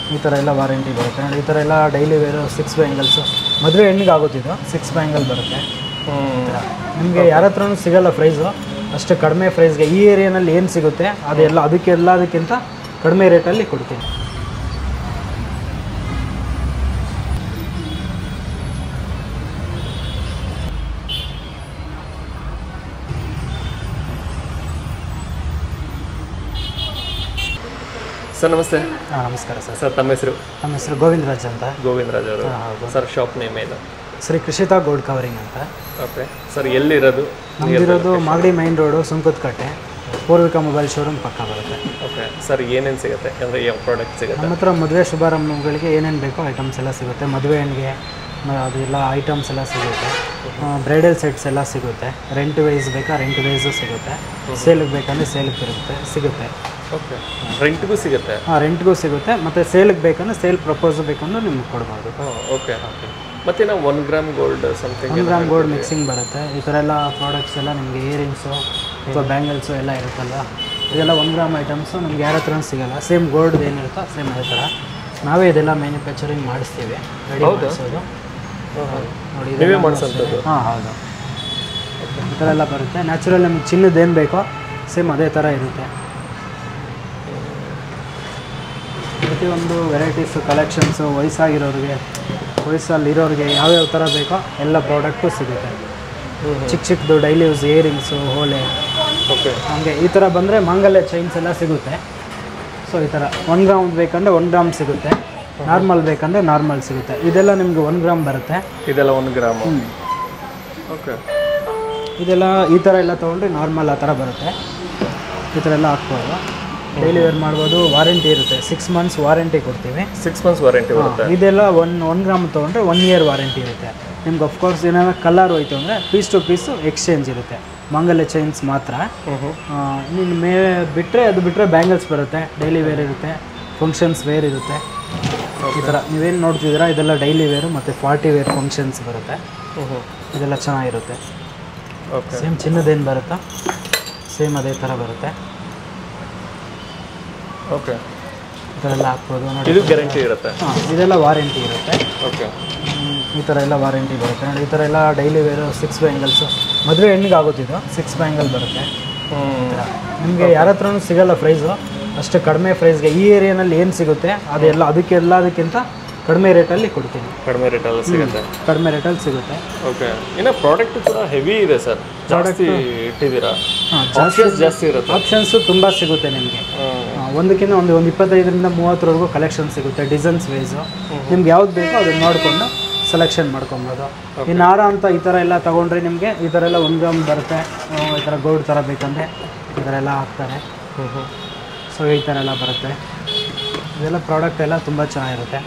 ಈ ಥರ ಎಲ್ಲ ವಾರಂಟಿ ಬರುತ್ತೆ ನೋಡಿ ಈ ಥರ ಎಲ್ಲ ಡೈಲಿ ವೇರು ಸಿಕ್ಸ್ ಬ್ಯಾಂಗಲ್ಸು ಮದುವೆ ಹೆಣ್ಣಿಗೆ ಆಗುತ್ತಿದ್ದು ಸಿಕ್ಸ್ ಬ್ಯಾಂಗಲ್ ಬರುತ್ತೆ ನಿಮಗೆ ಯಾರ ಹತ್ರನೂ ಸಿಗಲ್ಲ ಪ್ರೈಸು ಅಷ್ಟು ಕಡಿಮೆ ಪ್ರೈಸ್ಗೆ ಈ ಏರಿಯಾನಲ್ಲಿ ಏನು ಸಿಗುತ್ತೆ ಅದೆಲ್ಲ ಅದಕ್ಕೆ ಎಲ್ಲದಕ್ಕಿಂತ ಕಡಿಮೆ ರೇಟಲ್ಲಿ ಕೊಡ್ತೀನಿ ಸರ್ ನಮಸ್ತೆ ಹಾಂ ನಮಸ್ಕಾರ ಸರ್ ಸರ್ ತಮ್ಮ ಹೆಸರು ನಮ್ಮ ಹೆಸರು ಗೋವಿಂದರಾಜ್ ಅಂತ ಗೋವಿಂದರಾಜ್ ಅವರು ಹಾಂ ಹೌದು ಸರ್ ಶಾಪ್ ನೇಮ್ ಏನು ಶ್ರೀ ಕೃಷಿತಾ ಗೋಲ್ಡ್ ಕವರಿಂಗ್ ಅಂತ ಓಕೆ ಸರ್ ಎಲ್ಲಿರೋದು ನಮ್ದಿರೋದು Magadi main road Sunkadakatte Poorvika mobile showroom ಪಕ್ಕ ಬರುತ್ತೆ ಓಕೆ ಸರ್ ಏನೇನು ಸಿಗುತ್ತೆ ಅಂದರೆ ಯಾವ ಪ್ರಾಡಕ್ಟ್ ಸಿಗುತ್ತೆ ನಮ್ಮ ಹತ್ರ ಮದುವೆ ಶುಭಾರಂಭಗಳಿಗೆ ಏನೇನು ಬೇಕೋ ಐಟಮ್ಸ್ ಎಲ್ಲ ಸಿಗುತ್ತೆ ಮದುವೆ ಹೆಣ್ಣಿಗೆ ಮ- ಅದೆಲ್ಲ ಐಟಮ್ಸ್ ಎಲ್ಲ ಸಿಗುತ್ತೆ ಬ್ರೈಡಲ್ ಸೆಟ್ಸ್ ಎಲ್ಲ ಸಿಗುತ್ತೆ ರೆಂಟ್ ವೈಸ್ ಬೇಕಾ ರೆಂಟ್ ವೈಸು ಸಿಗುತ್ತೆ ಸೇಲಿಗೆ ಬೇಕಂದರೆ ಸೇಲಿಗೆ ಇರುತ್ತೆ ಸಿಗುತ್ತೆ ಓಕೆ ರೆಂಟ್ಗೂ ಸಿಗುತ್ತೆ ಹಾಂ ರೆಂಟ್ಗೂ ಸಿಗುತ್ತೆ ಮತ್ತು ಸೇಲಿಗೆ ಬೇಕಂದ್ರೆ ಸೇಲ್ ಪ್ರಪೋಸ್ ಬೇಕಂದ್ರೆ ನಿಮ್ಗೆ ಕೊಡ್ಬೋದು ಹಾಂ ಓಕೆ ಮತ್ತೆ ನಾವು one gram gold something one gram gold mixing ಬರುತ್ತೆ ಈ ಥರ ಎಲ್ಲ ಪ್ರಾಡಕ್ಟ್ಸ್ ಎಲ್ಲ ನಿಮಗೆ ಇಯರಿಂಗ್ಸು ಅಥವಾ ಬ್ಯಾಂಗಲ್ಸು ಎಲ್ಲ ಇರುತ್ತಲ್ಲ ಇದೆಲ್ಲ ಒನ್ ಗ್ರಾಮ್ ಐಟಮ್ಸು ನಮ್ಗೆ ಯಾರ ಹತ್ರನೂ ಸಿಗಲ್ಲ ಸೇಮ್ ಗೋಲ್ಡ್ ಏನಿರುತ್ತೋ ಸೇಮ್ ಅದೇ ಥರ ನಾವೇ ಇದೆಲ್ಲ ಮ್ಯಾನುಫ್ಯಾಕ್ಚರಿಂಗ್ ಮಾಡಿಸ್ತೀವಿ ರೆಡಿ ಮಾಡಿಸೋದು ನೋಡಿ ನೀವೇ ಮಾಡಿಸೋಂಥದ್ದು ಹಾಂ ಹೌದು ಈ ಥರ ಎಲ್ಲ ಬರುತ್ತೆ ನ್ಯಾಚುರಲ್ ನಮಗೆ ಚಿನ್ನದ ಏನು ಬೇಕೋ ಸೇಮ್ ಅದೇ ಥರ ಇರುತ್ತೆ ಪ್ರತಿಯೊಂದು ವೆರೈಟೀಸು ಕಲೆಕ್ಷನ್ಸು ವಯಸ್ಸಾಗಿರೋರಿಗೆ ವಯಸ್ಸಲ್ಲಿ ಇರೋರಿಗೆ ಯಾವ್ಯಾವ ಥರ ಬೇಕೋ ಎಲ್ಲ ಪ್ರಾಡಕ್ಟು ಸಿಗುತ್ತೆ ಚಿಕ್ಕ ಚಿಕ್ಕದು ಡೈಲಿ ಯೂಸ್ ಇಯರಿಂಗ್ಸು ಹೋಲೆ ಓಕೆ ಹಾಗೆ ಈ ಥರ ಬಂದರೆ ಮಾಂಗಲ್ಯ ಚೈನ್ಸ್ ಎಲ್ಲ ಸಿಗುತ್ತೆ ಸೊ ಈ ಥರ ಒನ್ ಗ್ರಾಮ್ ಬೇಕಂದರೆ ಒನ್ ಗ್ರಾಮ್ ಸಿಗುತ್ತೆ ನಾರ್ಮಲ್ ಬೇಕಂದರೆ ನಾರ್ಮಲ್ ಸಿಗುತ್ತೆ ಇದೆಲ್ಲ ನಿಮಗೆ ಒನ್ ಗ್ರಾಮ್ ಬರುತ್ತೆ ಇದೆಲ್ಲ ಒನ್ ಗ್ರಾಮು ಓಕೆ ಇದೆಲ್ಲ ಈ ಥರ ಎಲ್ಲ ತೊಗೊಂಡ್ರೆ ನಾರ್ಮಲ್ ಆ ಥರ ಬರುತ್ತೆ ಈ ಥರ ಎಲ್ಲ ಹಾಕ್ಬೋದು ಡೈಲಿ ವೇರ್ ಮಾಡ್ಬೋದು ವಾರಂಟಿ ಇರುತ್ತೆ ಸಿಕ್ಸ್ ಮಂತ್ಸ್ ವಾರಂಟಿ ಕೊಡ್ತೀವಿ ಸಿಕ್ಸ್ ಮಂತ್ಸ್ ವಾರಂಟಿ ಬರುತ್ತೆ ಇದೆಲ್ಲ ಒನ್ ಒನ್ ಗ್ರಾಮ್ ತೊಗೊಂಡ್ರೆ ಒನ್ ಇಯರ್ ವಾರಂಟಿ ಇರುತ್ತೆ ನಿಮ್ಗೆ ಅಫ್ಕೋರ್ಸ್ ಏನಾದ್ರು ಕಲರ್ ಹೋಯ್ತು ಅಂದರೆ ಪೀಸ್ ಟು ಪೀಸು ಎಕ್ಸ್ಚೇಂಜ್ ಇರುತ್ತೆ ಮಂಗಲ್ಯ ಚೈನ್ಸ್ ಮಾತ್ರ ನಿನ್ನ ಮೇ ಬಿಟ್ಟರೆ ಅದು ಬಿಟ್ಟರೆ ಬ್ಯಾಂಗಲ್ಸ್ ಬರುತ್ತೆ ಡೈಲಿ ವೇರ್ ಇರುತ್ತೆ ಫಂಕ್ಷನ್ಸ್ ವೇರ್ ಇರುತ್ತೆ ಈ ಥರ ನೀವೇನು ನೋಡ್ತಿದ್ದೀರಾ ಇದೆಲ್ಲ ಡೈಲಿ ವೇರು ಮತ್ತು ಪಾರ್ಟಿ ವೇರ್ ಫಂಕ್ಷನ್ಸ್ ಬರುತ್ತೆ ಹ್ಞೂ ಇದೆಲ್ಲ ಚೆನ್ನಾಗಿರುತ್ತೆ ಓಕೆ ಸೇಮ್ ಚಿನ್ನದೇನು ಬರುತ್ತಾ ಸೇಮ್ ಅದೇ ಥರ ಬರುತ್ತೆ ಓಕೆ ಈ ಥರ ಎಲ್ಲ ಹಾಕ್ಬೋದು ನೋಡಿ ಇದು ಗ್ಯಾರಂಟಿ ಇರುತ್ತೆ ಹಾಂ ಇದೆಲ್ಲ ವಾರಂಟಿ ಇರುತ್ತೆ ಓಕೆ ಹ್ಮ್, ಈ ಥರ ಎಲ್ಲ ವಾರಂಟಿ ಬರುತ್ತೆ ನೋಡಿ ಈ ಥರ ಎಲ್ಲ ಡೈಲಿ ವೇರು ಸಿಕ್ಸ್ ಬ್ಯಾಂಗಲ್ಸು ಮದುವೆ ಹೆಣ್ಣಿಗೆ ಆಗುತ್ತಿದ್ದು ಸಿಕ್ಸ್ ಬ್ಯಾಂಗಲ್ ಬರುತ್ತೆ ಹ್ಞೂ ನಿಮಗೆ ಯಾರ ಹತ್ರನೂ ಸಿಗಲ್ಲ ಪ್ರೈಸು ಅಷ್ಟು ಕಡಿಮೆ ಪ್ರೈಸ್ಗೆ ಈ ಏರಿಯಾನಲ್ಲಿ ಏನು ಸಿಗುತ್ತೆ ಅದೆಲ್ಲ ಅದಕ್ಕೆ ಎಲ್ಲದಕ್ಕಿಂತ ಕಡಿಮೆ ರೇಟಲ್ಲಿ ಕೊಡ್ತೀನಿ ಕಡಿಮೆ ರೇಟಲ್ಲಿ ಸಿಗುತ್ತೆ ಕಡಿಮೆ ರೇಟಲ್ಲಿ ಸಿಗುತ್ತೆ ಓಕೆ ಇನ್ನು ಪ್ರಾಡಕ್ಟ್ ಕೂಡ ಹೆವಿ ಇದೆ ಸರ್ ಜಾಸ್ತಿ ಇಟ್ಟಿದ್ದೀರಾ ಹಾಂ ಆಪ್ಷನ್ಸ್ ಜಾಸ್ತಿ ಇರುತ್ತೆ ಆಪ್ಷನ್ಸು ತುಂಬ ಸಿಗುತ್ತೆ ನಿಮಗೆ ಹ್ಮ್. ಒಂದಕ್ಕಿಂತ ಒಂದು ಒಂದು ಇಪ್ಪತ್ತೈದರಿಂದ ಮೂವತ್ತರವರೆಗೂ ಕಲೆಕ್ಷನ್ ಸಿಗುತ್ತೆ ಡಿಸೈನ್ಸ್ ವೈಸು ನಿಮ್ಗೆ ಯಾವ್ದು ಬೇಕೋ ಅದನ್ನ ನೋಡಿಕೊಂಡು ಸೆಲೆಕ್ಷನ್ ಮಾಡ್ಕೊಬೋದು ಇನ್ನು ಹಾರ ಅಂತ ಈ ಥರ ಎಲ್ಲ ತೊಗೊಂಡ್ರೆ ನಿಮಗೆ ಈ ಥರ ಎಲ್ಲ ಒಂದು ಗ್ರಾಮ್ ಬರುತ್ತೆ ಆ, ಈ ಥರ ಗೋಲ್ಡ್ ಥರ ಬೇಕಂದರೆ ಈ ಥರ ಎಲ್ಲ ಹಾಕ್ತಾರೆ ಹ್ಮ್ ಹ್ಮ್. ಸೊ ಈ ಥರ ಎಲ್ಲ ಬರುತ್ತೆ ಇದೆಲ್ಲ ಪ್ರಾಡಕ್ಟ್ ಎಲ್ಲ ತುಂಬ ಚೆನ್ನಾಗಿರುತ್ತೆ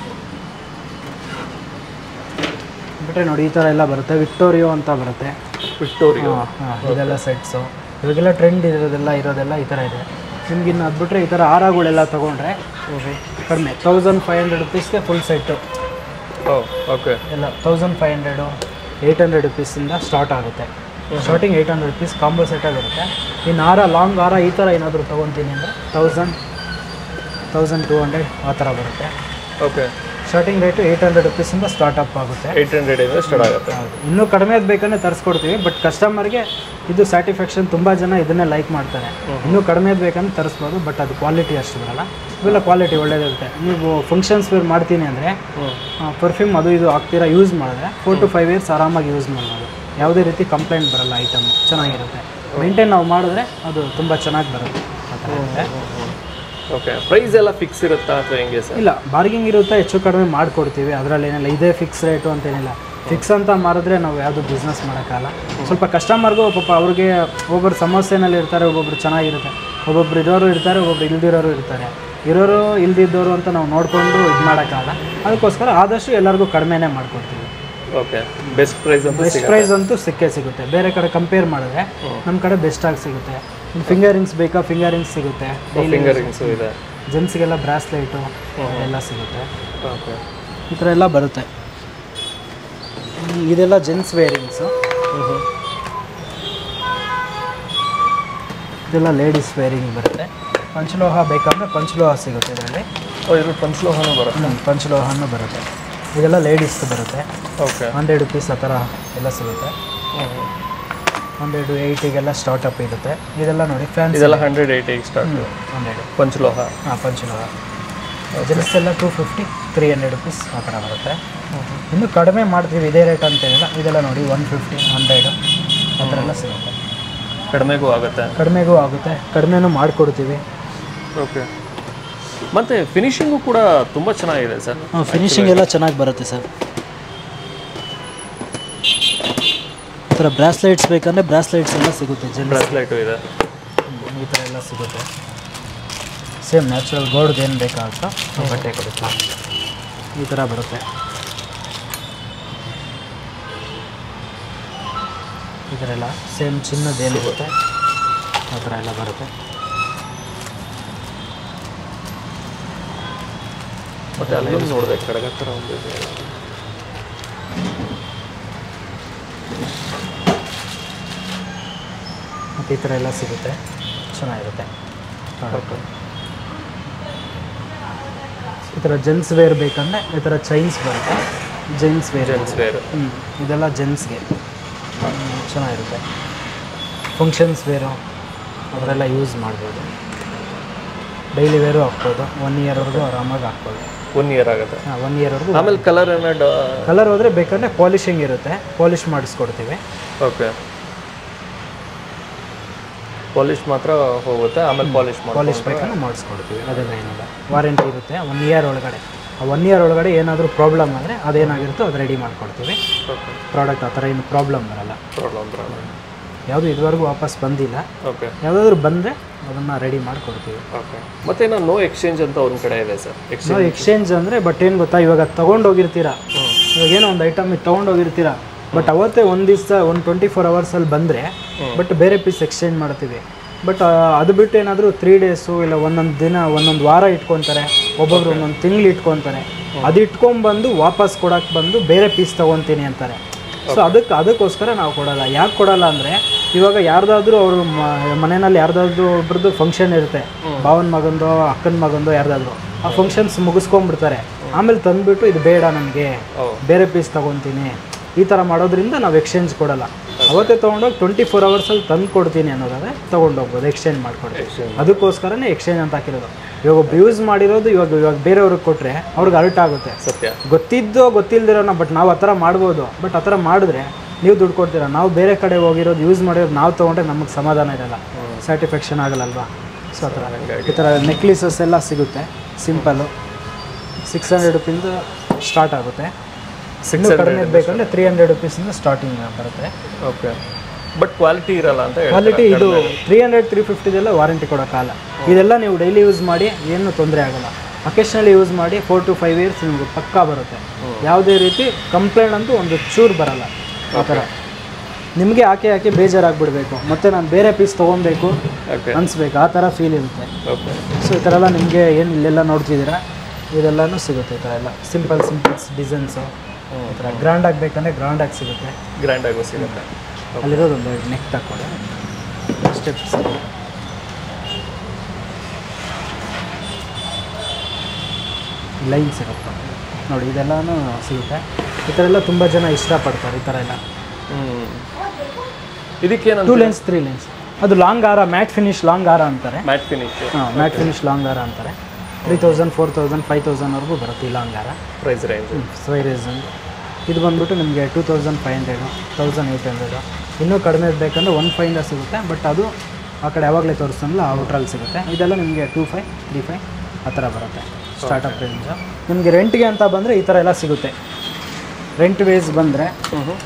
ಬಿಟ್ಟರೆ ನೋಡಿ ಈ ಥರ ಎಲ್ಲ ಬರುತ್ತೆ ವಿಕ್ಟೋರಿಯೋ ಅಂತ ಬರುತ್ತೆ ವಿಕ್ಟೋರಿಯಾ ಹಾಂ ಹಾಂ ಇದೆಲ್ಲ ಸೆಟ್ಸು ಇವಾಗೆಲ್ಲ ಟ್ರೆಂಡ್ ಇರೋದೆಲ್ಲ ಇರೋದೆಲ್ಲ ಈ ಥರ ಇದೆ ನಿಮ್ಗೆ ಇನ್ನು ಅದು ಬಿಟ್ಟರೆ ಈ ಥರ ಹಾರಗಳೆಲ್ಲ ತೊಗೊಂಡ್ರೆ ಕಡಿಮೆ ತೌಸಂಡ್ ಫೈವ್ ಹಂಡ್ರೆಡ್ ರುಪೀಸ್ಗೆ ಫುಲ್ ಸೆಟ್ಟು ಓ ಓಕೆ ಎಲ್ಲ thousand five hundred eight hundred ರುಪೀಸಿಂದ ಸ್ಟಾರ್ಟ್ ಆಗುತ್ತೆ starting eight hundred rupees combo ಸೆಟ್ಟಾಗಿ ಬರುತ್ತೆ ಇನ್ನು ಹಾರ ಲಾಂಗ್ ಹಾರ ಈ ಥರ ಏನಾದರೂ ತೊಗೊತೀನಿ ಅಂದರೆ ತೌಸಂಡ್ ತೌಸಂಡ್ ಟೂ ಹಂಡ್ರೆಡ್ ಆ ಥರ ಬರುತ್ತೆ okay starting rate eight hundred ರುಪೀಸಿಂದ ಸ್ಟಾರ್ಟ್ ಅಪ್ ಆಗುತ್ತೆ ಏಯ್ಟ್ ಹಂಡ್ರೆಡ್ ಇಂದ ಸ್ಟಾರ್ಟ್ ಆಗುತ್ತೆ ಹೌದು ಇನ್ನೂ ಕಡಿಮೆ ಬೇಕಂದ್ರೆ ತರಿಸ್ಕೊಡ್ತೀವಿ ಬಟ್ ಕಸ್ಟಮರ್ಗೆ ಇದು ಸ್ಯಾಟಿಸ್ಫ್ಯಾಕ್ಷನ್ ತುಂಬ ಜನ ಇದನ್ನೇ ಲೈಕ್ ಮಾಡ್ತಾರೆ ಇನ್ನೂ ಕಡಿಮೆ ಬೇಕಂದ್ರೆ ತರಿಸ್ಬೋದು ಬಟ್ ಅದು ಕ್ವಾಲಿಟಿ ಅಷ್ಟು ಬರಲ್ಲ ಇವೆಲ್ಲ ಕ್ವಾಲಿಟಿ ಒಳ್ಳೇದಿರುತ್ತೆ ನೀವು ಫಂಕ್ಷನ್ಸ್ ವೇರ್ ಮಾಡ್ತೀನಿ ಅಂದರೆ ಪರ್ಫ್ಯೂಮ್ ಅದು ಇದು ಹಾಕ್ತೀರಾ ಯೂಸ್ ಮಾಡಿದ್ರೆ ಫೋರ್ ಟು ಫೈವ್ ಇಯರ್ಸ್ ಆರಾಮಾಗಿ ಯೂಸ್ ಮಾಡ್ಬೋದು ಯಾವುದೇ ರೀತಿ ಕಂಪ್ಲೇಂಟ್ ಬರಲ್ಲ ಐಟಮ್ ಚೆನ್ನಾಗಿರುತ್ತೆ ಮೇಂಟೈನ್ ನಾವು ಮಾಡಿದ್ರೆ ಅದು ತುಂಬ ಚೆನ್ನಾಗಿ ಬರುತ್ತೆ ಆ ಥರ ಇರುತ್ತೆ ಓಕೆ ಪ್ರೈಸ್ ಎಲ್ಲ ಫಿಕ್ಸ್ ಇರುತ್ತಾ ಅಥವಾ ಹೆಂಗೆ ಸರ್ ಇಲ್ಲ ಬಾರ್ಗಿಂಗ್ ಇರುತ್ತೆ ಹೆಚ್ಚು ಕಡಿಮೆ ಮಾಡಿಕೊಡ್ತೀವಿ ಅದರಲ್ಲಿ ಏನಿಲ್ಲ ಇದೇ ಫಿಕ್ಸ್ ರೇಟು ಅಂತೇನಿಲ್ಲ ಫಿಕ್ಸ್ ಅಂತ ಮಾರಿದ್ರೆ ನಾವು ಯಾವುದು ಬಿಸ್ನೆಸ್ ಮಾಡೋಕ್ಕಲ್ಲ ಸ್ವಲ್ಪ ಕಸ್ಟಮರ್ಗೂ ಪಾಪ ಅವ್ರಿಗೆ ಒಬ್ಬೊಬ್ರು ಸಮಸ್ಯೆನಲ್ಲಿ ಇರ್ತಾರೆ ಒಬ್ಬೊಬ್ರು ಚೆನ್ನಾಗಿರುತ್ತೆ ಒಬ್ಬೊಬ್ರು ಇರೋರು ಇರ್ತಾರೆ ಒಬ್ಬೊಬ್ರು ಇಲ್ದಿರೋರು ಇರ್ತಾರೆ ಇರೋರು ಇಲ್ದಿದ್ದವರು ಅಂತ ನಾವು ನೋಡಿಕೊಂಡು ಇದು ಮಾಡೋಕ್ಕಲ್ಲ ಅದಕ್ಕೋಸ್ಕರ ಆದಷ್ಟು ಎಲ್ಲರಿಗೂ ಕಡಿಮೆನೇ ಮಾಡ್ಕೊಡ್ತೀವಿ ಓಕೆ ಬೆಸ್ಟ್ ಪ್ರೈಸ್ ಅಂತ ಬೆಸ್ಟ್ ಪ್ರೈಸ್ ಅಂತೂ ಸಿಕ್ಕೇ ಸಿಗುತ್ತೆ ಬೇರೆ ಕಡೆ ಕಂಪೇರ್ ಮಾಡಿದ್ರೆ ನಮ್ಮ ಕಡೆ ಬೆಸ್ಟಾಗಿ ಸಿಗುತ್ತೆ ಫಿಂಗರಿಂಗ್ಸ್ ಬೇಕಾ ಫಿಂಗರಿಂಗ್ಸ್ ಸಿಗುತ್ತೆ ಡೈಲಿ ಫಿಂಗರಿಂಗ್ಸು ಇದೆ ಜೆಂಟ್ಸ್ಗೆಲ್ಲ ಬ್ರಾಸ್ಲೈಟು ಎಲ್ಲ ಸಿಗುತ್ತೆ ಓಕೆ ಈ ಥರ ಎಲ್ಲ ಬರುತ್ತೆ ಹ್ಮ್, ಇದೆಲ್ಲ ಜೆಂಟ್ಸ್ ವೇರಿಂಗ್ಸು ಇದೆಲ್ಲ ಲೇಡೀಸ್ ವೇರಿಂಗ್ ಬರುತ್ತೆ ಪಂಚಲೋಹ ಬೇಕಂದ್ರೆ ಪಂಚಲೋಹ ಸಿಗುತ್ತೆ ಇದರಲ್ಲಿ ಇದ್ರಲ್ಲಿ ಪಂಚಲೋಹನೂ ಬರುತ್ತೆ ಪಂಚಲೋಹನೂ ಬರುತ್ತೆ ಇದೆಲ್ಲ ಲೇಡೀಸ್ದು ಬರುತ್ತೆ ಓಕೆ ಹಂಡ್ರೆಡ್ ರುಪೀಸ್ ಆ ಥರ ಎಲ್ಲ ಸಿಗುತ್ತೆ ಹಂಡ್ರೆಡ್ ಏಯ್ಟಿಗೆಲ್ಲ ಸ್ಟಾರ್ಟಪ್ ಇರುತ್ತೆ ಇದೆಲ್ಲ ನೋಡಿ ಫ್ಯಾನ್ಸಿ ಇದೆಲ್ಲ ಹಂಡ್ರೆಡ್ ಏಯ್ಟಿಗೆ ಸ್ಟಾರ್ಟ್ ಹಂಡ್ರೆಡ್ ಪಂಚಲೋಹ ಹಾಂ ಪಂಚಲೋಹ ಜೆನ್ಸ್ ಎಲ್ಲ two fifty three hundred rupees ಆ ಥರ ಬರುತ್ತೆ ಇನ್ನು ಕಡಿಮೆ ಮಾಡ್ತೀವಿ ಇದೇ ರೇಟ್ ಅಂತೇನಿಲ್ಲ ಇದೆಲ್ಲ ನೋಡಿ ಒನ್ ಫಿಫ್ಟಿ ಹಂಡ್ರೆಡ್ ಆ ಥರ ಎಲ್ಲ ಸಿಗುತ್ತೆ ಕಡಿಮೆಗೂ ಆಗುತ್ತೆ ಕಡಿಮೆಗೂ ಆಗುತ್ತೆ ಕಡಿಮೆನೂ ಮಾಡಿಕೊಡ್ತೀವಿ ಓಕೆ ಮತ್ತು ಫಿನಿಶಿಂಗು ಕೂಡ ತುಂಬ ಚೆನ್ನಾಗಿದೆ ಸರ್ ಫಿನಿಶಿಂಗ್ ಎಲ್ಲ ಚೆನ್ನಾಗಿ ಬರುತ್ತೆ ಸರ್ ಈ ಥರ ಬ್ರಾಸ್ಲೈಟ್ಸ್ ಬೇಕಂದರೆ ಬ್ರಾಸ್ಲೈಟ್ಸ್ ಎಲ್ಲ ಸಿಗುತ್ತೆ ಜೆಂಟ್ಸ್ ಬ್ರಾಸ್ಲೆಟು ಇದೆ ಈ ಥರ ಎಲ್ಲ ಸಿಗುತ್ತೆ ಸೇಮ್ ನ್ಯಾಚುರಲ್ ಗೋಲ್ಡ್ ಏನು ಬೇಕಾಗುತ್ತೋ ಆ ಬಟ್ಟೆ ಕೊಡುತ್ತೆ ಈ ಥರ ಬರುತ್ತೆ ಈ ಥರ ಎಲ್ಲ ಸೇಮ್ ಚಿನ್ನದ ಏನಿರುತ್ತೆ ಆ ಥರ ಎಲ್ಲ ಬರುತ್ತೆ ಮತ್ತು ಅಲ್ಲೂ ನೋಡಿದೆ ಕಡಗ ಥರ ಒಂದು ಇದೆ. ಮತ್ತು ಈ ಥರ ಎಲ್ಲ ಸಿಗುತ್ತೆ ಚೆನ್ನಾಗಿರುತ್ತೆ ಓಕೆ ಈ ಥರ ಜೆಂಟ್ಸ್ ವೇರ್ ಬೇಕಂದರೆ ಈ ಥರ ಚೈನ್ಸ್ ಬರುತ್ತೆ ಜೆಂಟ್ಸ್ ವೇರ್ ಜೆಂಟ್ಸ್ ವೇರ್ ಹ್ಞೂ ಇದೆಲ್ಲ ಜೆಂಟ್ಸ್ಗೆ ಚೆನ್ನಾಗಿರುತ್ತೆ ಫಂಕ್ಷನ್ಸ್ ವೇರು ಅದರೆಲ್ಲ ಯೂಸ್ ಮಾಡ್ಬೋದು ಡೈಲಿ ವೇರು ಹಾಕ್ಬೋದು ಒನ್ ಇಯರ್ವರೆಗೂ ಆರಾಮಾಗಿ ಹಾಕ್ಬೋದು ಒನ್ ಇಯರ್ ಆಗುತ್ತೆ ಹಾಂ ಒನ್ ಇಯರ್ವರೆಗೂ ಆಮೇಲೆ ಕಲರ್ ಏನೋ ಕಲರ್ ಹೋದರೆ ಬೇಕಂದರೆ ಪಾಲಿಶಿಂಗ್ ಇರುತ್ತೆ ಪಾಲಿಶ್ ಮಾಡಿಸ್ಕೊಡ್ತೀವಿ ಓಕೆ ಪಾಲಿಶ್ ಮಾತ್ರ ಹೋಗುತ್ತೆ ಆಮೇಲೆ ಪಾಲಿಶ್ ಪಾಲಿಶ್ ಬೇಕಂದ್ರೆ ಮಾಡಿಸ್ಕೊಡ್ತೀವಿ ಅದೆಲ್ಲ ಏನಿಲ್ಲ ವಾರಂಟಿ ಇರುತ್ತೆ ಒನ್ ಇಯರ್ ಒಳಗಡೆ ಆ ಒನ್ ಇಯರ್ ಒಳಗಡೆ ಏನಾದರೂ ಪ್ರಾಬ್ಲಮ್ ಆದರೆ ಅದೇನಾಗಿರುತ್ತೋ ಅದು ರೆಡಿ ಮಾಡಿಕೊಡ್ತೀವಿ ಓಕೆ ಪ್ರಾಡಕ್ಟ್ ಆ ಥರ ಏನು ಪ್ರಾಬ್ಲಮ್ ಬರಲ್ಲ ಪ್ರಾಬ್ಲಮ್ ಪ್ರಾಬ್ಲಮ್ ಯಾವುದು ಇದುವರೆಗೂ ವಾಪಸ್ ಬಂದಿಲ್ಲ ಓಕೆ ಯಾವುದಾದ್ರೂ ಬಂದರೆ ಅದನ್ನು ರೆಡಿ ಮಾಡಿಕೊಡ್ತೀವಿ ಓಕೆ ಮತ್ತೇನೋ ನೋ ಎಕ್ಸ್ಚೇಂಜ್ ಅಂತ ಅವ್ರ ಕಡೆ ಇದೆ ಸರ್ ಎಕ್ಸ್ಚೇಂಜ್ ನಾವು ಎಕ್ಸ್ಚೇಂಜ್ ಅಂದರೆ ಬಟ್ ಏನು ಗೊತ್ತಾ ಇವಾಗ ತೊಗೊಂಡೋಗಿರ್ತೀರಾ ಇವಾಗ ಏನೋ ಒಂದು ಐಟಮ್ ಇದು ತೊಗೊಂಡೋಗಿರ್ತೀರಾ ಬಟ್ ಅವತ್ತೇ ಒಂದು ದಿವಸ ಒಂದು ಟ್ವೆಂಟಿ ಫೋರ್ ಅವರ್ಸಲ್ಲಿ ಬಂದರೆ ಬಟ್ ಬೇರೆ ಪೀಸ್ ಎಕ್ಸ್ಚೇಂಜ್ ಮಾಡ್ತೀವಿ ಬಟ್ ಅದು ಬಿಟ್ಟು ಏನಾದರೂ ತ್ರೀ ಡೇಸು ಇಲ್ಲ ಒಂದೊಂದು ದಿನ ಒಂದೊಂದು ವಾರ ಇಟ್ಕೊತಾರೆ ಒಬ್ಬೊಬ್ರು ಒಂದೊಂದು ತಿಂಗಳು ಇಟ್ಕೊತಾರೆ ಅದು ಇಟ್ಕೊಂಡ್ಬಂದು ವಾಪಸ್ ಕೊಡಕ್ಕೆ ಬಂದು ಬೇರೆ ಪೀಸ್ ತೊಗೊತೀನಿ ಅಂತಾರೆ ಸೊ ಅದಕ್ಕೆ ಅದಕ್ಕೋಸ್ಕರ ನಾವು ಕೊಡಲ್ಲ ಯಾಕೆ ಕೊಡಲ್ಲ ಅಂದರೆ ಇವಾಗ ಯಾರ್ದಾದ್ರೂ ಅವ್ರ ಮನೆಯಲ್ಲಿ ಯಾರ್ದಾದ್ರೂ ಒಬ್ರದ್ದು ಫಂಕ್ಷನ್ ಇರುತ್ತೆ ಭಾವನ ಮಗಂದೋ ಅಕ್ಕನ ಮಗಂದೋ ಯಾರ್ದಾದ್ರೂ ಆ ಫಂಕ್ಷನ್ಸ್ ಮುಗಿಸ್ಕೊಂಡ್ಬಿಡ್ತಾರೆ ಆಮೇಲೆ ತಂದುಬಿಟ್ಟು ಇದು ಬೇಡ ನನಗೆ ಓ ಬೇರೆ ಪೀಸ್ ತೊಗೊತೀನಿ ಈ ಥರ ಮಾಡೋದ್ರಿಂದ ನಾವು ಎಕ್ಸ್ಚೇಂಜ್ ಕೊಡಲ್ಲ ಅವತ್ತೇ ತೊಗೊಂಡೋಗಿ ಟ್ವೆಂಟಿ ಫೋರ್ ಅವರ್ಸಲ್ಲಿ ತಂದು ಕೊಡ್ತೀನಿ ಅನ್ನೋದಾದ್ರೆ ತೊಗೊಂಡೋಗ್ಬೋದು ಎಕ್ಸ್ಚೇಂಜ್ ಮಾಡ್ಕೊಡ್ತೀವಿ ಎಕ್ಸ್ಚೇಂಜ್ ಅದಕ್ಕೋಸ್ಕರನೇ ಎಕ್ಸ್ಚೇಂಜ್ ಅಂತ ಹಾಕಿರೋದು ಇವಾಗ ಒಬ್ಬ ಯೂಸ್ ಮಾಡಿರೋದು ಇವಾಗ ಇವಾಗ ಬೇರೆಯವ್ರಿಗೆ ಕೊಟ್ಟರೆ ಅವ್ರಿಗೆ ಅರ್ಟ್ ಆಗುತ್ತೆ ಸತ್ಯ ಗೊತ್ತಿದ್ದೋ ಗೊತ್ತಿಲ್ದಿರೋನ ಬಟ್ ನಾವು ಆ ಥರ ಮಾಡ್ಬೋದು ಬಟ್ ಆ ಥರ ಮಾಡಿದ್ರೆ ನೀವು ದುಡ್ಡು ಕೊಡ್ತೀರಾ ನಾವು ಬೇರೆ ಕಡೆ ಹೋಗಿರೋದು ಯೂಸ್ ಮಾಡಿರೋದು ನಾವು ತೊಗೊಂಡ್ರೆ ನಮಗೆ ಸಮಾಧಾನ ಇರಲ್ಲ ಸ್ಯಾಟಿಸ್ಫ್ಯಾಕ್ಷನ್ ಆಗಲ್ಲಲ್ವಾ ಸೊ ಆ ಥರ ಹಂಗಾಗಿ ಈ ಥರ ನೆಕ್ಲೇಸಸ್ ಎಲ್ಲ ಸಿಗುತ್ತೆ simple six hundred rupees start ಆಗುತ್ತೆ ಇನ್ನೂ ಕಡಿಮೆ ಬೇಕಂದ್ರೆ ತ್ರೀ ಹಂಡ್ರೆಡ್ ರುಪೀಸಿಂದ ಸ್ಟಾರ್ಟಿಂಗ್ ಬರುತ್ತೆ ಓಕೆ ಬಟ್ ಕ್ವಾಲಿಟಿ ಇರಲ್ಲ ಅಂತ ಹೇಳ್ತಾರೆ ಕ್ವಾಲಿಟಿ ಇದು ತ್ರೀ ಹಂಡ್ರೆಡ್ ತ್ರೀ ಫಿಫ್ಟಿದೆಲ್ಲ ವಾರಂಟಿ ಕೊಡೋಕ್ಕಾಗಲ್ಲ ಇದೆಲ್ಲ ನೀವು ಡೈಲಿ ಯೂಸ್ ಮಾಡಿ ಏನು ತೊಂದರೆ ಆಗಲ್ಲ ಅಕೇಶ್ನಲಿ ಯೂಸ್ ಮಾಡಿ ಫೋರ್ ಟು ಫೈವ್ ಇಯರ್ಸ್ ನಿಮಗೆ ಪಕ್ಕಾ ಬರುತ್ತೆ ಯಾವುದೇ ರೀತಿ ಕಂಪ್ಲೇಂಟ್ ಅಂತೂ ಒಂದು ಚೂರು ಬರಲ್ಲ ಆ ಥರ ನಿಮಗೆ ಹಾಕಿ ಹಾಕಿ ಬೇಜಾರಾಗ್ಬಿಡ್ಬೇಕು ಮತ್ತೆ ನಾನು ಬೇರೆ ಪೀಸ್ ತೊಗೊಬೇಕು ಓಕೆ ಅನಿಸ್ಬೇಕು ಆ ಥರ ಫೀಲ್ ಇರುತ್ತೆ ಓಕೆ ಸೊ ಈ ಥರ ಎಲ್ಲ ನಿಮಗೆ ಏನು ಇಲ್ಲೆಲ್ಲ ನೋಡ್ತಿದ್ದೀರಾ ಇದೆಲ್ಲನೂ ಸಿಗುತ್ತೆ ಈ ಥರ ಎಲ್ಲ ಸಿಂಪಲ್ ಸಿಂಪಲ್ಸ್ ಡಿಸೈನ್ಸು ಈ ಥರ ಗ್ರ್ಯಾಂಡ್ ಆಗಬೇಕಂದ್ರೆ ಗ್ರ್ಯಾಂಡಾಗಿ ಸಿಗುತ್ತೆ ಗ್ರ್ಯಾಂಡ್ ಆಗೋ ಸಿಗುತ್ತೆ ಅಲ್ಲಿರೋದು ಒಂದು ನೆಕ್ ತಕ್ಕೊಳ್ಳಿ ಸ್ಟೆಪ್ಸ್ ಲೈನ್ಸ್ ಇರುತ್ತೆ ನೋಡಿ ಇದೆಲ್ಲನೂ ಸಿಗುತ್ತೆ ಈ ಥರ ಎಲ್ಲ ತುಂಬ ಜನ ಇಷ್ಟಪಡ್ತಾರೆ ಈ ಥರ ಎಲ್ಲ ಹ್ಞೂ ಇದಕ್ಕೇನಂತ ಟೂ ಲೈನ್ಸ್ ತ್ರೀ ಲೈನ್ಸ್ ಅದು ಲಾಂಗ್ ಹಾರ ಮ್ಯಾಟ್ ಫಿನಿಶ್ ಲಾಂಗ್ ಹಾರ ಅಂತಾರೆ ಮ್ಯಾಟ್ ಫಿನಿಶ್ ಹಾಂ ಮ್ಯಾಟ್ ಫಿನಿಶ್ ಲಾಂಗ್ ಹಾರ ಅಂತಾರೆ three thousand four thousand five ತೌಸಂಡ್ವರೆಗೂ ಬರುತ್ತೆ ಈ ಲಾಂಗ್ ಹಾರ ಪ್ರೈಸ್ ರೇಂಜ್ ಸ್ವೈರೇಸನ್ ಇದು ಬಂದ್ಬಿಟ್ಟು ನಿಮಗೆ two thousand five hundred thousand eight hundred ಇನ್ನೂ ಕಡಿಮೆ ಬೇಕಂದ್ರೆ ಒನ್ ಫೈವಿಂದ ಸಿಗುತ್ತೆ ಬಟ್ ಅದು ಆ ಕಡೆ ಯಾವಾಗಲೇ ತೋರಿಸ್ತಲ್ಲ ಔಟ್ರಲ್ಲಿ ಸಿಗುತ್ತೆ ಇದೆಲ್ಲ ನಿಮಗೆ ಟೂ ಫೈವ್ ತ್ರೀ ಫೈವ್ ಆ ಥರ ಬರುತ್ತೆ ಸ್ಟಾರ್ಟಪ್ ರೇಂಜು ನಿಮಗೆ ರೆಂಟ್ಗೆ ಅಂತ ಬಂದರೆ ಈ ಥರ ಎಲ್ಲ ಸಿಗುತ್ತೆ ರೆಂಟ್ ವೇಸ್ ಬಂದರೆ ಹ್ಞೂ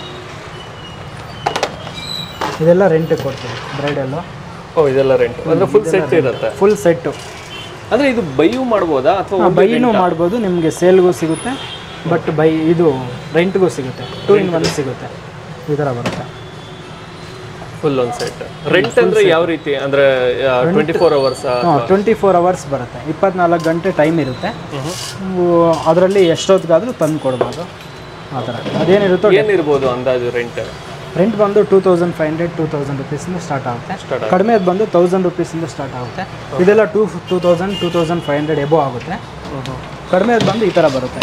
ಇದೆಲ್ಲ ರೆಂಟಿಗೆ ಕೊಡ್ತೀವಿ ಬ್ರೈಡಲ್ಲು ಓ ಇದೆಲ್ಲ ರೆಂಟ್ ಅಂದ್ರೆ ಫುಲ್ ಸೆಟ್ ಇರುತ್ತೆ ಫುಲ್ ಸೆಟ್ಟು ಅಂದ್ರೆ ಇದು ಬೈಯು ಮಾಡ್ಬೋದಾ ಅಥವಾ ಬೈನೂ ಮಾಡ್ಬೋದು ನಿಮಗೆ ಸೇಲ್ಗೂ ಸಿಗುತ್ತೆ ಬಟ್ ಬೈ ಇದು ರೆಂಟ್ಗೂ ಸಿಗುತ್ತೆ ಟೂ ಇನ್ ಒನ್ ಸಿಗುತ್ತೆ ಈ ಥರ ಬರುತ್ತೆ ಫುಲ್ ಒಂದು ಸೆಟ್ ರೆಂಟ್ ಅಂದ್ರೆ ಯಾವ ರೀತಿ ಅಂದ್ರೆ ಟ್ವೆಂಟಿ ಫೋರ್ ಅವರ್ಸ್ ಹಾಂ ಟ್ವೆಂಟಿ ಫೋರ್ ಅವರ್ಸ್ ಬರುತ್ತೆ ಇಪ್ಪತ್ನಾಲ್ಕು ಗಂಟೆ ಟೈಮ್ ಇರುತ್ತೆ ನೀವು ಅದರಲ್ಲಿ ಎಷ್ಟೊತ್ತಿಗಾದರೂ ತಂದು ಕೊಡ್ಬೋದು ಆ ಥರ ಅದೇನಿರುತ್ತೋ ಏನಿರ್ಬೋದು ಅಂದಾಜು ರೆಂಟ್ ರೆಂಟ್ ಬಂದು two thousand five hundred two thousand ರುಪೀಸಿಂದ ಸ್ಟಾರ್ಟ್ ಆಗುತ್ತೆ ಸ್ಟಾರ್ಟ್ ಕಡಿಮೆ ಬಂದು ತೌಸಂಡ್ ರುಪೀಸಿಂದ ಸ್ಟಾರ್ಟ್ ಆಗುತ್ತೆ ಇದೆಲ್ಲ two two thousand two thousand five hundred above ಆಗುತ್ತೆ ಕಡಿಮೆ ಬಂದು ಈ ಥರ ಬರುತ್ತೆ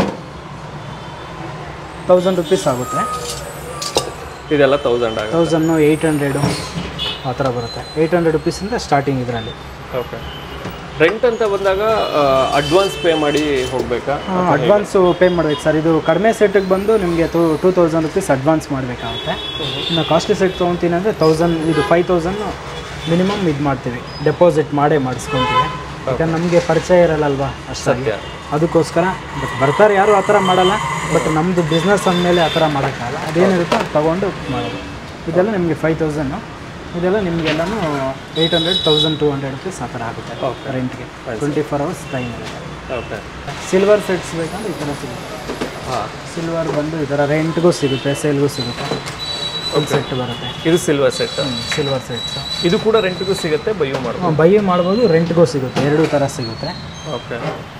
ತೌಸಂಡ್ ರುಪೀಸ್ ಆಗುತ್ತೆ ಇದೆಲ್ಲ ತೌಸಂಡ್ ಆಗುತ್ತೆ ತೌಸಂಡು ಏಯ್ಟ್ ಹಂಡ್ರೆಡು ಆ ಥರ ಬರುತ್ತೆ ಏಯ್ಟ್ ಹಂಡ್ರೆಡ್ ರುಪೀಸಿಂದ ಸ್ಟಾರ್ಟಿಂಗ್ ಇದರಲ್ಲಿ ಓಕೆ ರೆಂಟ್ ಅಂತ ಬಂದಾಗ ಅಡ್ವಾನ್ಸ್ ಪೇ ಮಾಡಿ ಹೋಗ್ಬೇಕಾ ಅಡ್ವಾನ್ಸು ಪೇ ಮಾಡ್ಬೇಕು ಸರ್ ಇದು ಕಡಿಮೆ ಸೆಟ್ಟಿಗೆ ಬಂದು ನಿಮಗೆ two two thousand rupees advance ಮಾಡಬೇಕಾಗುತ್ತೆ ಇನ್ನು ಕಾಸ್ಟ್ಲಿ ಸೆಟ್ ತೊಗೊತೀನಿ ಅಂದರೆ ತೌಸಂಡ್ ಇದು ಫೈವ್ ತೌಸಂಡ್ ಮಿನಿಮಮ್ ಇದು ಮಾಡ್ತೀವಿ ಡೆಪಾಸಿಟ್ ಮಾಡೇ ಮಾಡಿಸ್ಕೊತೀವಿ ಯಾಕಂದ್ರೆ ನಮಗೆ ಪರಿಚಯ ಇರಲ್ಲಲ್ವಾ ಅಷ್ಟಾಗಿ ಸತ್ಯ ಅದಕ್ಕೋಸ್ಕರ ಬಟ್ ಬರ್ತಾರೆ ಯಾರು ಆ ಥರ ಮಾಡಲ್ಲ ಬಟ್ ನಮ್ಮದು ಬಿಸ್ನೆಸ್ ಅಂದಮೇಲೆ ಆ ಥರ ಮಾಡೋಕ್ಕಾಗಲ್ಲ ಅದೇನಿರುತ್ತೋ ಅದು ತೊಗೊಂಡು ಮಾಡೋದು ಇದೆಲ್ಲ ನಿಮಗೆ ಫೈವ್ ತೌಸಂಡು ಇದೆಲ್ಲ ನಿಮಗೆಲ್ಲನೂ eight hundred thousand two hundred rupees ಆ ಥರ ಆಗುತ್ತೆ ರೆಂಟ್ಗೆ ಟ್ವೆಂಟಿ ಫೋರ್ ಅವರ್ಸ್ ಟೈಮ್ ಇರುತ್ತೆ ಓಕೆ ಸಿಲ್ವರ್ ಸೆಟ್ಸ್ ಬೇಕಂದ್ರೆ ಈ ಥರ ಸಿಗುತ್ತೆ ಹಾಂ ಸಿಲ್ವರ್ ಬಂದು ಈ ಥರ ರೆಂಟ್ಗೂ ಸಿಗುತ್ತೆ ಸೇಲ್ಗೂ ಸಿಗುತ್ತೆ ಒಂದು ಸೆಟ್ ಬರುತ್ತೆ ಇದು ಸಿಲ್ವರ್ ಸೆಟ್ ಸಿಲ್ವರ್ ಸೆಟ್ಸ್ ಇದು ಕೂಡ ರೆಂಟ್ಗೂ ಸಿಗುತ್ತೆ ಬೈಯೂ ಮಾಡ್ಬೋದು ಬೈ ಮಾಡ್ಬೋದು ರೆಂಟ್ಗೂ ಸಿಗುತ್ತೆ ಎರಡೂ ಥರ ಸಿಗುತ್ತೆ ಓಕೆ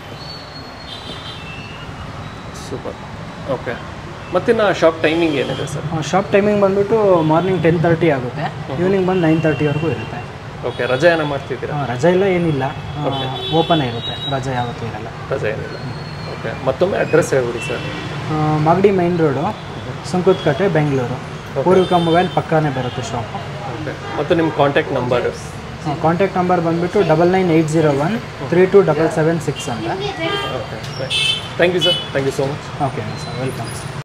ಸೂಪರ್ ಓಕೆ ಮತ್ತಿನ್ನ ಶಾಪ್ ಟೈಮಿಂಗ್ ಏನಿದೆ ಸರ್ ಶಾಪ್ ಟೈಮಿಂಗ್ ಬಂದ್ಬಿಟ್ಟು ಮಾರ್ನಿಂಗ್ ಟೆನ್ ತರ್ಟಿ ಆಗುತ್ತೆ ಈವ್ನಿಂಗ್ ಬಂದು ನೈನ್ ತರ್ಟಿವರೆಗೂ ಇರುತ್ತೆ ಓಕೆ ರಜೆ ಏನೋ ಮಾಡ್ತಿದ್ದೀರಾ ಆ, ರಜೆ ಇಲ್ಲ ಏನಿಲ್ಲ ಓಪನ್ ಇರುತ್ತೆ ರಜೆ ಯಾವತ್ತೂ ಇರಲ್ಲ ರಜೆ ಏನಿಲ್ಲ ಓಕೆ ಮತ್ತೊಮ್ಮೆ ಅಡ್ರೆಸ್ ಹೇಳ್ಬಿಡಿ ಸರ್ ಆ, Magadi main road Sunkadakatte Bengaluru Poorvika mobile ಪಕ್ಕಾನೇ ಬರುತ್ತೆ ಶಾಪು ಓಕೆ ಮತ್ತು ನಿಮ್ಮ ಕಾಂಟ್ಯಾಕ್ಟ್ ನಂಬರ್ ಕಾಂಟ್ಯಾಕ್ಟ್ ನಂಬರ್ ಬಂದುಬಿಟ್ಟು double nine eight zero one three two double seven six ಅಂತ okay thank you sir thank you so much okay sir welcome sir